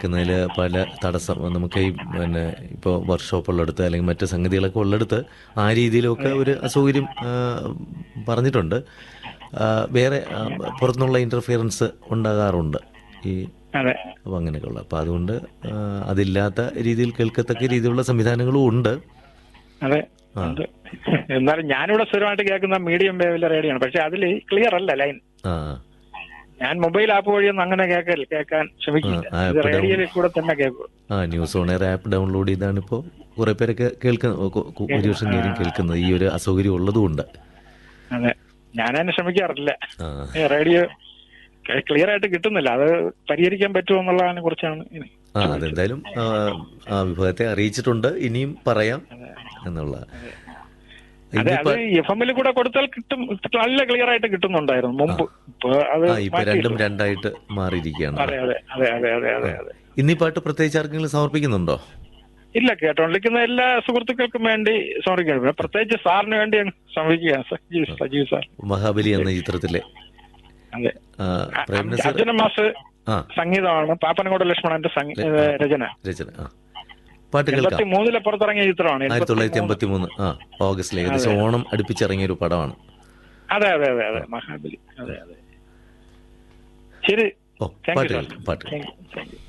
കേൾക്കുന്നതിൽ പല തടസ്സം നമുക്ക് ഈ പിന്നെ ഇപ്പോൾ വർക്ക്ഷോപ്പ് ഉള്ളിടത്ത് അല്ലെങ്കിൽ മറ്റ് സംഗതികളൊക്കെ ഉള്ളിടത്ത് ആ രീതിയിലൊക്കെ ഒരു അസൗകര്യം ആ, പറഞ്ഞിട്ടുണ്ട് ആ, വേറെ ആ, പുറത്തുനിന്നുള്ള ഇൻ്റർഫിയറൻസ് ഉണ്ടാകാറുണ്ട് ഈ അതെ അപ്പോൾ അങ്ങനെയൊക്കെയുള്ള അപ്പോൾ അതുകൊണ്ട് ആ, അതില്ലാത്ത രീതിയിൽ കേൾക്കത്തക്ക രീതിയിലുള്ള സംവിധാനങ്ങളും ഉണ്ട് അതെ ആ. ഉണ്ട്. എന്നാലും ഞാനിവിടെ സ്ഥിരമായിട്ട് കേൾക്കുന്ന മീഡിയം വേവിലെ റേഡിയോ ആണ് പക്ഷെ അതിൽ ക്ലിയർ അല്ല ലൈൻ ആ ഞാൻ മൊബൈൽ ആപ്പ് വഴിയൊന്നും അങ്ങനെ കേൾക്കൽ കേൾക്കാൻ ശ്രമിക്കില്ല ആ, ഇത് app റേഡിയോയിൽ കൂടെ തന്നെ കേൾക്കും ആ News On Air app download ചെയ്താണ് ഇപ്പോൾ കുറേ പേരൊക്കെ കേൾക്കുന്ന കു- കു- ഭൂരിപക്ഷം പേരും കേൾക്കുന്നത് ഈ ഒരു അസൗകര്യം ഉള്ളതുകൊണ്ട് അതെ ഞാനതിന് ശ്രമിക്കാറില്ല ആ ഈ റേഡിയോ ക്ലിയർ ആയിട്ട് കിട്ടുന്നില്ല അത് പരിഹരിക്കാൻ പറ്റുമോ എന്നുള്ളതിനെ കുറിച്ചാണ് ഇനി. ആ അതെന്തായാലും ആ, ആ വിഭാഗത്തെ അറിയിച്ചിട്ടുണ്ട് ഇനിയും പറയാം എന്നുള്ള അതെ അത് ഇന്നിപ്പോ എഫ് എമ്മിൽ കൂടെ കൊടുത്താൽ കിട്ടും നല്ല ക്ലിയർ ആയിട്ട് കിട്ടുന്നുണ്ടായിരുന്നു മുമ്പ് ഇപ്പൊ അത് ആ ഇപ്പൊ മാറ്റിയിട്ടുണ്ട്. രണ്ടും രണ്ടായിട്ട് മാറിയിരിക്കുകയാണ് അതെ അതെ അതെ അതെ അതെ അതെ അതെ ഇന്നീ പാട്ട് പ്രത്യേകിച്ച് ആർക്കെങ്കിലും സമർപ്പിക്കുന്നുണ്ടോ ഇല്ല കേട്ടോണ്ടിരിക്കുന്ന എല്ലാ സുഹൃത്തുക്കൾക്കും വേണ്ടി സമർപ്പിക്കണം പ്രത്യേകിച്ച് സാറിന് വേണ്ടി അങ്ങ് സമർപ്പിക്കുകയാണ് സജീവ് സജീവ് സാർ മഹാബലി എന്ന ചിത്രത്തിലെ അതെ ആ, പ്രേംനസീർ അർജുന മാസ് ആ സംഗീതമാണ് പാപ്പനകോട് ലക്ഷ്മണന്റെ സംഗീ- ഏ, രചന രചന ആ പാട്ട് എൺപത്തി കേൾക്കാം മൂന്നിലെ പുറത്തിറങ്ങിയ ചിത്രമാണ് ആയിരത്തി തൊള്ളായിരത്തി എൺപത്തി എൺപത്തി മൂന്ന് ആ ഓഗസ്റ്റിൽ ഏകദേശം ഓണം അടുപ്പിച്ചിറങ്ങിയ ഒരു പടമാണ് അതെ അതെ അതെ അതെ മഹാബലി അതെ അതെ ശരി ഓ താങ്ക് പാട്ട് യു കേൾക്കാം പാട്ട് കേൾക്കാം താങ്ക് യു താങ്ക് യു